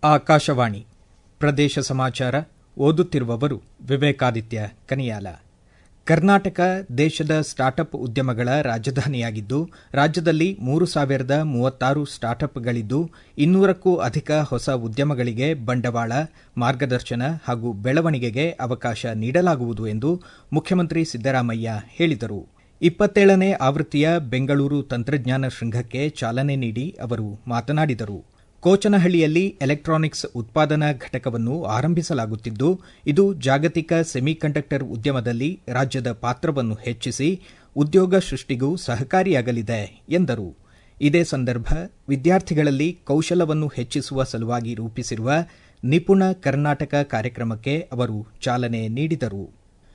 ಆಕಾಶವಾಣಿ ಪ್ರದೇಶ ಸಮಾಚಾರ ಓದುತ್ತಿರುವವರು ವಿವೇಕಾದಿತ್ಯ ಕನಿಯಾಲ ಕರ್ನಾಟಕ ದೇಶದ ಸ್ಟಾರ್ಟ್ಅಪ್ ಉದ್ಯಮಗಳ ರಾಜಧಾನಿಯಾಗಿದ್ದು ರಾಜ್ಯದಲ್ಲಿ ಮೂರು ಸಾವಿರದ ಮೂವತ್ತಾರು ಸ್ಟಾರ್ಟ್ಅಪ್ಗಳಿದ್ದು ಇನ್ನೂರಕ್ಕೂ ಅಧಿಕ ಹೊಸ ಉದ್ಯಮಗಳಿಗೆ ಬಂಡವಾಳ ಮಾರ್ಗದರ್ಶನ ಹಾಗೂ ಬೆಳವಣಿಗೆಗೆ ಅವಕಾಶ ನೀಡಲಾಗುವುದು ಎಂದು ಮುಖ್ಯಮಂತ್ರಿ ಸಿದ್ದರಾಮಯ್ಯ ಹೇಳಿದರು ಇಪ್ಪತ್ತೇಳನೇ ಆವೃತ್ತಿಯ ಬೆಂಗಳೂರು ತಂತ್ರಜ್ಞಾನ ಶೃಂಗಕ್ಕೆ ಚಾಲನೆ ನೀಡಿ ಅವರು ಮಾತನಾಡಿದರು ಕೋಚನಹಳ್ಳಿಯಲ್ಲಿ ಎಲೆಕ್ಟ್ರಾನಿಕ್ಸ್ ಉತ್ಪಾದನಾ ಘಟಕವನ್ನು ಆರಂಭಿಸಲಾಗುತ್ತಿದ್ದು ಇದು ಜಾಗತಿಕ ಸೆಮಿಕಂಡಕ್ಟರ್ ಉದ್ಯಮದಲ್ಲಿ ರಾಜ್ಯದ ಪಾತ್ರವನ್ನು ಹೆಚ್ಚಿಸಿ ಉದ್ಯೋಗ ಸೃಷ್ಟಿಗೂ ಸಹಕಾರಿಯಾಗಲಿದೆ ಎಂದರು ಇದೇ ಸಂದರ್ಭ ವಿದ್ಯಾರ್ಥಿಗಳಲ್ಲಿ ಕೌಶಲವನ್ನು ಹೆಚ್ಚಿಸುವ ಸಲುವಾಗಿ ರೂಪಿಸಿರುವ ನಿಪುಣ ಕರ್ನಾಟಕ ಕಾರ್ಯಕ್ರಮಕ್ಕೆ ಅವರು ಚಾಲನೆ ನೀಡಿದರು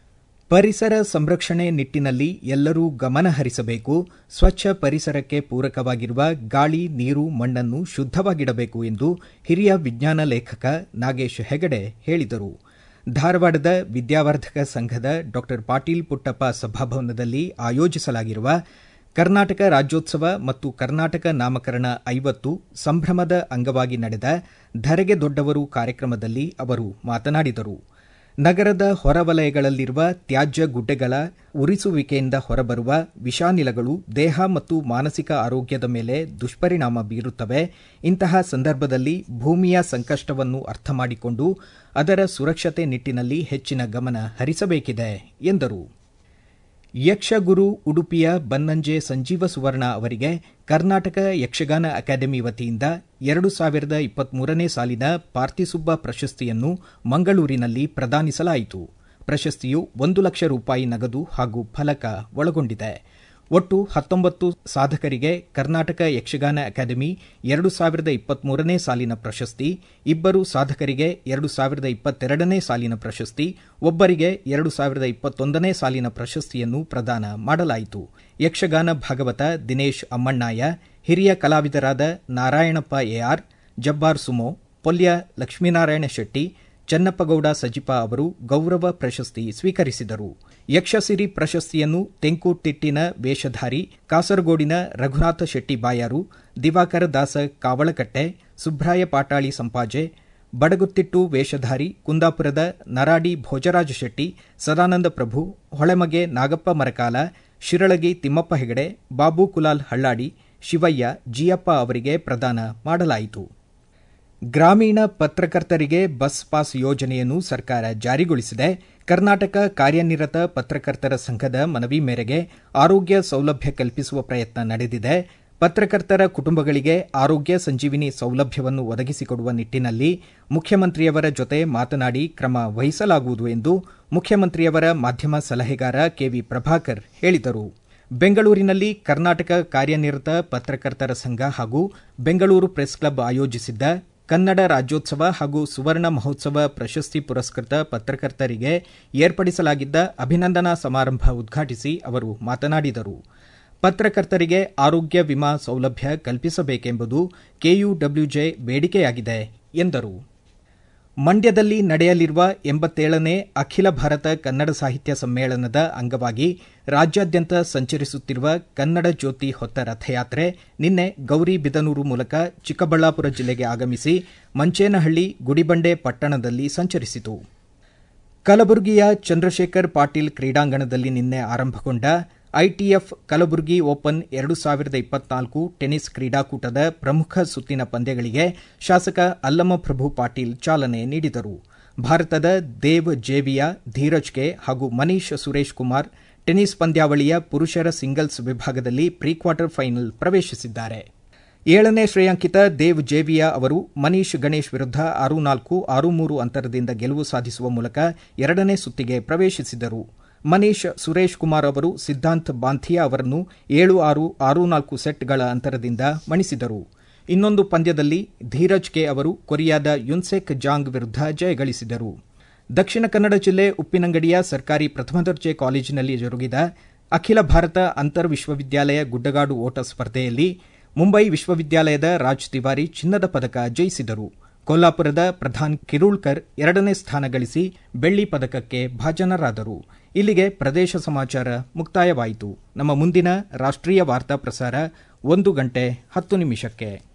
ಪರಿಸರ ಸಂರಕ್ಷಣೆ ನಿಟ್ಟಿನಲ್ಲಿ ಎಲ್ಲರೂ ಗಮನ ಹರಿಸಬೇಕು ಸ್ವಚ್ಛ ಪರಿಸರಕ್ಕೆ ಪೂರಕವಾಗಿರುವ ಗಾಳಿ ನೀರು ಮಣ್ಣನ್ನು ಶುದ್ದವಾಗಿಡಬೇಕು ಎಂದು ಹಿರಿಯ ವಿಜ್ಞಾನ ಲೇಖಕ ನಾಗೇಶ್ ಹೆಗಡೆ ಹೇಳಿದರು ಧಾರವಾಡದ ವಿದ್ಯಾವರ್ಧಕ ಸಂಘದ ಡಾ ಪಾಟೀಲ್ ಪುಟ್ಟಪ್ಪ ಸಭಾಭವನದಲ್ಲಿ ಆಯೋಜಿಸಲಾಗಿರುವ ಕರ್ನಾಟಕ ರಾಜ್ಯೋತ್ಸವ ಮತ್ತು ಕರ್ನಾಟಕ ನಾಮಕರಣ ಐವತ್ತು ಸಂಭ್ರಮದ ಅಂಗವಾಗಿ ನಡೆದ ಧರೆಗೆ ದೊಡ್ಡವರು ಕಾರ್ಯಕ್ರಮದಲ್ಲಿ ಅವರು ಮಾತನಾಡಿದರು ನಗರದ ಹೊರವಲಯಗಳಲ್ಲಿರುವ ತ್ಯಾಜ್ಯ ಗುಡ್ಡೆಗಳ ಉರಿಸುವಿಕೆಯಿಂದ ಹೊರಬರುವ ವಿಷಾನಿಲಗಳು ದೇಹ ಮತ್ತು ಮಾನಸಿಕ ಆರೋಗ್ಯದ ಮೇಲೆ ದುಷ್ಪರಿಣಾಮ ಬೀರುತ್ತವೆ ಇಂತಹ ಸಂದರ್ಭದಲ್ಲಿ ಭೂಮಿಯ ಸಂಕಷ್ಟವನ್ನು ಅರ್ಥ ಮಾಡಿಕೊಂಡು ಅದರ ಸುರಕ್ಷತೆ ನಿಟ್ಟಿನಲ್ಲಿ ಹೆಚ್ಚಿನ ಗಮನ ಹರಿಸಬೇಕಿದೆ ಎಂದರು ಯಕ್ಷಗುರು ಉಡುಪಿಯ ಬನ್ನಂಜೆ ಸಂಜೀವ ಸುವರ್ಣ ಅವರಿಗೆ ಕರ್ನಾಟಕ ಯಕ್ಷಗಾನ ಅಕಾಡೆಮಿ ವತಿಯಿಂದ ಎರಡು ಸಾವಿರದ ಇಪ್ಪತ್ಮೂರನೇ ಸಾಲಿನ ಪಾರ್ತಿಸುಬ್ಬ ಪ್ರಶಸ್ತಿಯನ್ನು ಮಂಗಳೂರಿನಲ್ಲಿ ಪ್ರದಾನಿಸಲಾಯಿತು ಪ್ರಶಸ್ತಿಯು ಒಂದು ಲಕ್ಷ ರೂಪಾಯಿ ನಗದು ಹಾಗೂ ಫಲಕ ಒಳಗೊಂಡಿದೆ ಒಟ್ಟು ಹತ್ತೊಂಬತ್ತು ಸಾಧಕರಿಗೆ ಕರ್ನಾಟಕ ಯಕ್ಷಗಾನ ಅಕಾಡೆಮಿ ಎರಡು ಸಾವಿರದ ಇಪ್ಪತ್ಮೂರನೇ ಸಾಲಿನ ಪ್ರಶಸ್ತಿ ಇಬ್ಬರು ಸಾಧಕರಿಗೆ ಎರಡು ಸಾವಿರದ ಇಪ್ಪತ್ತೆರಡನೇ ಸಾಲಿನ ಪ್ರಶಸ್ತಿ ಒಬ್ಬರಿಗೆ ಎರಡು ಸಾವಿರದ ಇಪ್ಪತ್ತೊಂದನೇ ಸಾಲಿನ ಪ್ರಶಸ್ತಿಯನ್ನು ಪ್ರದಾನ ಮಾಡಲಾಯಿತು ಯಕ್ಷಗಾನ ಭಾಗವತ ದಿನೇಶ್ ಅಮ್ಮಣ್ಣಾಯ ಹಿರಿಯ ಕಲಾವಿದರಾದ ನಾರಾಯಣಪ್ಪ ಎಆರ್ ಜಬ್ಬಾರ್ ಸುಮೋ ಪೊಲ್ಯ ಲಕ್ಷ್ಮೀನಾರಾಯಣ ಶೆಟ್ಟಿ ಚನ್ನಪ್ಪಗೌಡ ಸಜಿಪ ಅವರು ಗೌರವ ಪ್ರಶಸ್ತಿ ಸ್ವೀಕರಿಸಿದರು ಯಕ್ಷಸಿರಿ ಪ್ರಶಸ್ತಿಯನ್ನು ತೆಂಕುತಿಟ್ಟಿನ ವೇಷಧಾರಿ ಕಾಸರಗೋಡಿನ ರಘುನಾಥ ಶೆಟ್ಟಿ ಬಾಯಾರು ದಿವಾಕರ ದಾಸ ಕಾವಳಕಟ್ಟೆ ಸುಬ್ರಾಯ ಪಾಟಾಳಿ ಸಂಪಾಜೆ ಬಡಗುತ್ತಿಟ್ಟು ವೇಷಧಾರಿ ಕುಂದಾಪುರದ ನರಾಡಿ ಭೋಜರಾಜ ಶೆಟ್ಟಿ ಸದಾನಂದ ಪ್ರಭು ಹೊಳೆಮಗೆ ನಾಗಪ್ಪ ಮರಕಾಲ ಶಿರಳಗಿ ತಿಮ್ಮಪ್ಪ ಹೆಗಡೆ ಬಾಬು ಕುಲಾಲ್ ಹಳ್ಳಾಡಿ ಶಿವಯ್ಯ ಜಿಯಪ್ಪ ಅವರಿಗೆ ಪ್ರದಾನ ಮಾಡಲಾಯಿತು ಗ್ರಾಮೀಣ ಪತ್ರಕರ್ತರಿಗೆ ಬಸ್ ಪಾಸ್ ಯೋಜನೆಯನ್ನು ಸರ್ಕಾರ ಜಾರಿಗೊಳಿಸಿದೆ ಕರ್ನಾಟಕ ಕಾರ್ಯನಿರತ ಪತ್ರಕರ್ತರ ಸಂಘದ ಮನವಿ ಮೇರೆಗೆ ಆರೋಗ್ಯ ಸೌಲಭ್ಯ ಕಲ್ಪಿಸುವ ಪ್ರಯತ್ನ ನಡೆದಿದೆ ಪತ್ರಕರ್ತರ ಕುಟುಂಬಗಳಿಗೆ ಆರೋಗ್ಯ ಸಂಜೀವಿನಿ ಸೌಲಭ್ಯವನ್ನು ಒದಗಿಸಿಕೊಡುವ ನಿಟ್ಟಿನಲ್ಲಿ ಮುಖ್ಯಮಂತ್ರಿಯವರ ಜೊತೆ ಮಾತನಾಡಿ ಕ್ರಮ ವಹಿಸಲಾಗುವುದು ಎಂದು ಮುಖ್ಯಮಂತ್ರಿಯವರ ಮಾಧ್ಯಮ ಸಲಹೆಗಾರ ಕೆವಿ ಪ್ರಭಾಕರ್ ಹೇಳಿದರು ಬೆಂಗಳೂರಿನಲ್ಲಿ ಕರ್ನಾಟಕ ಕಾರ್ಯನಿರತ ಪತ್ರಕರ್ತರ ಸಂಘ ಹಾಗೂ ಬೆಂಗಳೂರು ಪ್ರೆಸ್ ಕ್ಲಬ್ ಆಯೋಜಿಸಿದ್ದ ಕನ್ನಡ ರಾಜ್ಯೋತ್ಸವ ಹಾಗೂ ಸುವರ್ಣ ಮಹೋತ್ಸವ ಪ್ರಶಸ್ತಿ ಪುರಸ್ಕೃತ ಪತ್ರಕರ್ತರಿಗೆ ಏರ್ಪಡಿಸಲಾಗಿದ್ದ ಅಭಿನಂದನಾ ಸಮಾರಂಭ ಉದ್ಘಾಟಿಸಿ ಅವರು ಮಾತನಾಡಿದರು ಪತ್ರಕರ್ತರಿಗೆ ಆರೋಗ್ಯ ವಿಮಾ ಸೌಲಭ್ಯ ಕಲ್ಪಿಸಬೇಕೆಂಬುದು ಕೆಯುಡಬ್ಲ್ಯೂಜೆ ಬೇಡಿಕೆಯಾಗಿದೆ ಎಂದರು ಮಂಡ್ಯದಲ್ಲಿ ನಡೆಯಲಿರುವ ಎಂಬತ್ತೇಳನೇ ಅಖಿಲ ಭಾರತ ಕನ್ನಡ ಸಾಹಿತ್ಯ ಸಮ್ಮೇಳನದ ಅಂಗವಾಗಿ ರಾಜ್ಯಾದ್ಯಂತ ಸಂಚರಿಸುತ್ತಿರುವ ಕನ್ನಡ ಜ್ಯೋತಿ ಹೊತ್ತ ರಥಯಾತ್ರೆ ನಿನ್ನೆ ಗೌರಿಬಿದನೂರು ಮೂಲಕ ಚಿಕ್ಕಬಳ್ಳಾಪುರ ಜಿಲ್ಲೆಗೆ ಆಗಮಿಸಿ ಮಂಚೇನಹಳ್ಳಿ ಗುಡಿಬಂಡೆ ಪಟ್ಟಣದಲ್ಲಿ ಸಂಚರಿಸಿತು ಕಲಬುರಗಿಯ ಚಂದ್ರಶೇಖರ್ ಪಾಟೀಲ್ ಕ್ರೀಡಾಂಗಣದಲ್ಲಿ ನಿನ್ನೆ ಆರಂಭಗೊಂಡ ಐಟಿಎಫ್ ಕಲಬುರಗಿ ಓಪನ್ ಎರಡು ಸಾವಿರದ ಇಪ್ಪತ್ನಾಲ್ಕು ಟೆನಿಸ್ ಕ್ರೀಡಾಕೂಟದ ಪ್ರಮುಖ ಸುತ್ತಿನ ಪಂದ್ಯಗಳಿಗೆ ಶಾಸಕ ಅಲ್ಲಮಪ್ರಭು ಪಾಟೀಲ್ ಚಾಲನೆ ನೀಡಿದರು ಭಾರತದ ದೇವ್ ಜೇವಿಯಾ ಧೀರಜ್ ಕೆ ಹಾಗೂ ಮನೀಶ್ ಸುರೇಶ್ ಕುಮಾರ್ ಟೆನಿಸ್ ಪಂದ್ಯಾವಳಿಯ ಪುರುಷರ ಸಿಂಗಲ್ಸ್ ವಿಭಾಗದಲ್ಲಿ ಪ್ರೀ ಕ್ವಾರ್ಟರ್ ಫೈನಲ್ ಪ್ರವೇಶಿಸಿದ್ದಾರೆ ಏಳನೇ ಶ್ರೇಯಾಂಕಿತ ದೇವ್ ಜೇವಿಯಾ ಅವರು ಮನೀಶ್ ಗಣೇಶ್ ವಿರುದ್ಧ ಆರು ನಾಲ್ಕು ಆರು ಮೂರು ಅಂತರದಿಂದ ಗೆಲುವು ಸಾಧಿಸುವ ಮೂಲಕ ಎರಡನೇ ಸುತ್ತಿಗೆ ಪ್ರವೇಶಿಸಿದರು ಮನೀಶ್ ಸುರೇಶ್ ಕುಮಾರ್ ಅವರು ಸಿದ್ದಾಂತ್ ಬಾಂಥಿಯಾ ಅವರನ್ನು ಏಳು ಆರು ಆರು ನಾಲ್ಕು ಸೆಟ್ಗಳ ಅಂತರದಿಂದ ಮಣಿಸಿದರು ಇನ್ನೊಂದು ಪಂದ್ಯದಲ್ಲಿ ಧೀರಜ್ ಕೆ ಅವರು ಕೊರಿಯಾದ ಯುನ್ಸೆಕ್ ಜಾಂಗ್ ವಿರುದ್ಧ ಜಯಗಳಿಸಿದರು ದಕ್ಷಿಣ ಕನ್ನಡ ಜಿಲ್ಲೆ ಉಪ್ಪಿನಂಗಡಿಯ ಸರ್ಕಾರಿ ಪ್ರಥಮ ದರ್ಜೆ ಕಾಲೇಜಿನಲ್ಲಿ ಜರುಗಿದ ಅಖಿಲ ಭಾರತ ಅಂತರ್ ವಿಶ್ವವಿದ್ಯಾಲಯ ಗುಡ್ಡಗಾಡು ಓಟ ಸ್ಪರ್ಧೆಯಲ್ಲಿ ಮುಂಬೈ ವಿಶ್ವವಿದ್ಯಾಲಯದ ರಾಜ್ ತಿವಾರಿ ಚಿನ್ನದ ಪದಕ ಜಯಿಸಿದರು ಕೊಲ್ಲಾಪುರದ ಪ್ರಧಾನ್ ಕಿರುಳ್ಕರ್ ಎರಡನೇ ಸ್ಥಾನ ಗಳಿಸಿ ಬೆಳ್ಳಿ ಪದಕಕ್ಕೆ ಭಾಜನರಾದರು ಇಲ್ಲಿಗೆ ಪ್ರದೇಶ ಸಮಾಚಾರ ಮುಕ್ತಾಯವಾಯಿತು ನಮ್ಮ ಮುಂದಿನ ರಾಷ್ಟ್ರೀಯ ವಾರ್ತಾ ಪ್ರಸಾರ ಒಂದು ಗಂಟೆ ಹತ್ತು ನಿಮಿಷಕ್ಕೆ